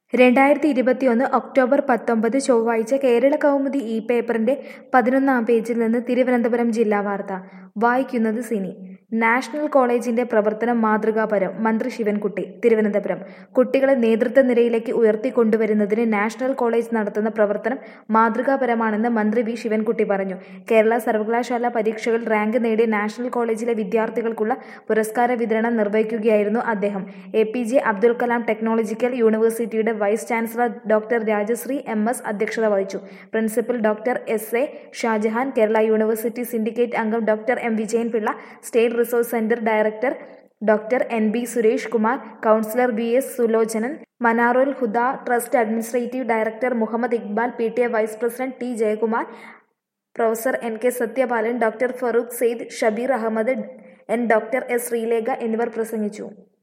രണ്ടായിരത്തി ഇരുപത്തിയൊന്ന് ഒക്ടോബർ പത്തൊമ്പത് ചൊവ്വാഴ്ച കേരള കൗമുദി ഈ പേപ്പറിന്റെ പതിനൊന്നാം പേജിൽ നിന്ന് തിരുവനന്തപുരം ജില്ലാ വാർത്ത വായിക്കുന്നത് സിനി നാഷണൽ കോളേജിന്റെ പ്രവർത്തനം മാതൃകാപരം മന്ത്രി ശിവൻകുട്ടി തിരുവനന്തപുരം കുട്ടികളെ നേതൃത്വ നിരയിലേക്ക് ഉയർത്തിക്കൊണ്ടുവരുന്നതിന് നാഷണൽ കോളേജ് നടത്തുന്ന പ്രവർത്തനം മാതൃകാപരമാണെന്ന് മന്ത്രി വി ശിവൻകുട്ടി പറഞ്ഞു കേരള സർവകലാശാല പരീക്ഷകളിൽ റാങ്ക് നേടിയ നാഷണൽ കോളേജിലെ വിദ്യാർത്ഥികൾക്കുള്ള പുരസ്കാര വിതരണം നിർവഹിക്കുകയായിരുന്നു അദ്ദേഹം A P J Abdul Kalam technological യൂണിവേഴ്സിറ്റിയുടെ vice chancellor doctor Rajasree M S അധ്യക്ഷത വഹിച്ചു principal doctor S A Shajahan Kerala university syndicate അംഗം doctor M Vijayanpillai state resource centre director doctor N B Suresh Kumar councillor V S Sulochanan Manarul Huda trust administrative director Muhammad Iqbal P T A vice president T Jayakumar professor N K Sathyapalan doctor Farooq Syed Shabeer Ahmed N doctor S Sreelekha എന്നിവർ പ്രസംഗിച്ചു